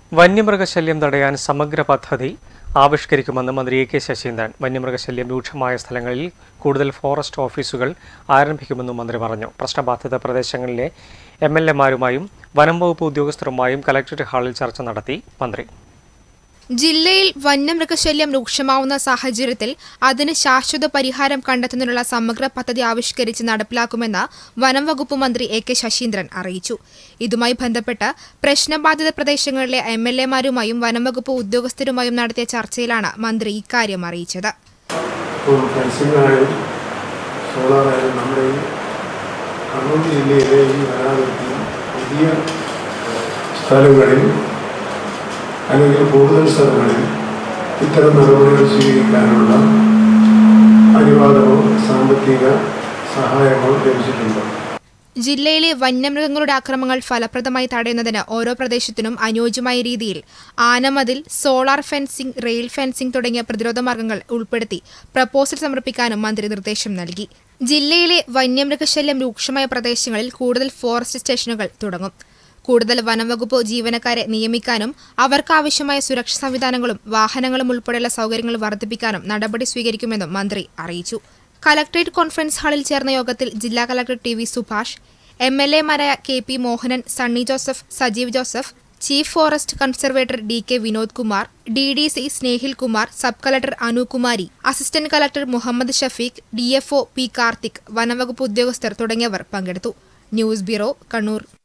വന്യമൃഗശല്യം തടയാൻ സമഗ്ര പദ്ധതി ആവിഷ്കരിക്കുമെന്ന് മന്ത്രി എ കെ ശശീന്ദ്രൻ വന്യമൃഗശല്യം രൂക്ഷമായ സ്ഥലങ്ങളിൽ കൂടുതൽ ഫോറസ്റ്റ് ഓഫീസുകൾ ആരംഭിക്കുമെന്നും മന്ത്രി പറഞ്ഞു പ്രശ്നബാധിത പ്രദേശങ്ങളിലെ എം എൽ എമാരുമായും വനം വകുപ്പ് ഉദ്യോഗസ്ഥരുമായും കലക്ടറേറ്റ് ഹാളിൽ ചർച്ച നടത്തി മന്ത്രി ജില്ലയിൽ വന്യമൃഗശല്യം രൂക്ഷമാവുന്ന സാഹചര്യത്തിൽ അതിന് ശാശ്വത പരിഹാരം കണ്ടെത്തുന്നതിനുള്ള സമഗ്ര പദ്ധതി ആവിഷ്കരിച്ച് നടപ്പിലാക്കുമെന്ന് വനം വകുപ്പ് മന്ത്രി എ കെ ശശീന്ദ്രൻ അറിയിച്ചു ഇതുമായി ബന്ധപ്പെട്ട് പ്രശ്നബാധിത പ്രദേശങ്ങളിലെ എം എൽ എമാരുമായും വനം വകുപ്പ് ഉദ്യോഗസ്ഥരുമായും നടത്തിയ ചർച്ചയിലാണ് മന്ത്രി ഇക്കാര്യം അറിയിച്ചത് ഇപ്പോൾ ഫെൻസിങ്ങായാലും സോളാറായാലും നമ്മുടെ ഈ കണ്ണൂർ ജില്ലയിലെ ഈ വനാതിർത്തി പുതിയ സ്ഥലങ്ങളിൽ അല്ലെങ്കിൽ കൂടുതൽ സ്ഥലങ്ങളിൽ ഇത്തരം നടപടികൾ സ്വീകരിക്കാനുള്ള അനുവാദമോ സാമ്പത്തിക സഹായമോ ലഭിച്ചിട്ടുണ്ടോ ജില്ലയിലെ വന്യമൃഗങ്ങളുടെ ആക്രമണങ്ങൾ ഫലപ്രദമായി തടയുന്നതിന് ഓരോ പ്രദേശത്തിനും അനുയോജ്യമായ രീതിയിൽ ആനമതിൽ സോളാർ ഫെൻസിംഗ് റെയിൽ ഫെൻസിംഗ് തുടങ്ങിയ പ്രതിരോധ മാർഗങ്ങൾ ഉൾപ്പെടുത്തി പ്രപ്പോസൽ സമർപ്പിക്കാനും മന്ത്രി നിർദ്ദേശം നൽകി ജില്ലയിലെ വന്യമൃഗശല്യം രൂക്ഷമായ പ്രദേശങ്ങളിൽ കൂടുതൽ ഫോറസ്റ്റ് സ്റ്റേഷനുകൾ തുടങ്ങും കൂടുതൽ വനംവകുപ്പ് ജീവനക്കാരെ നിയമിക്കാനും അവർക്കാവശ്യമായ സുരക്ഷാ സംവിധാനങ്ങളും വാഹനങ്ങളും ഉൾപ്പെടെയുള്ള സൗകര്യങ്ങൾ വർദ്ധിപ്പിക്കാനും നടപടി സ്വീകരിക്കുമെന്നും മന്ത്രി അറിയിച്ചു കലക്ട്രേറ്റ് കോൺഫറൻസ് ഹാളിൽ ചേർന്ന യോഗത്തിൽ ജില്ലാ collector T V Subhash M L എമാരായ K P Mohanan Sunny Joseph Sajeev Joseph chief forest conservator D K Vinod Kumar D D C Snehil Kumar sub collector Anukumari assistant collector Muhammad Shafeeq D F O P Karthik വനംവകുപ്പ് ഉദ്യോഗസ്ഥർ തുടങ്ങിയവർ പങ്കെടുത്തു ന്യൂസ് ബ്യൂറോ കണ്ണൂർ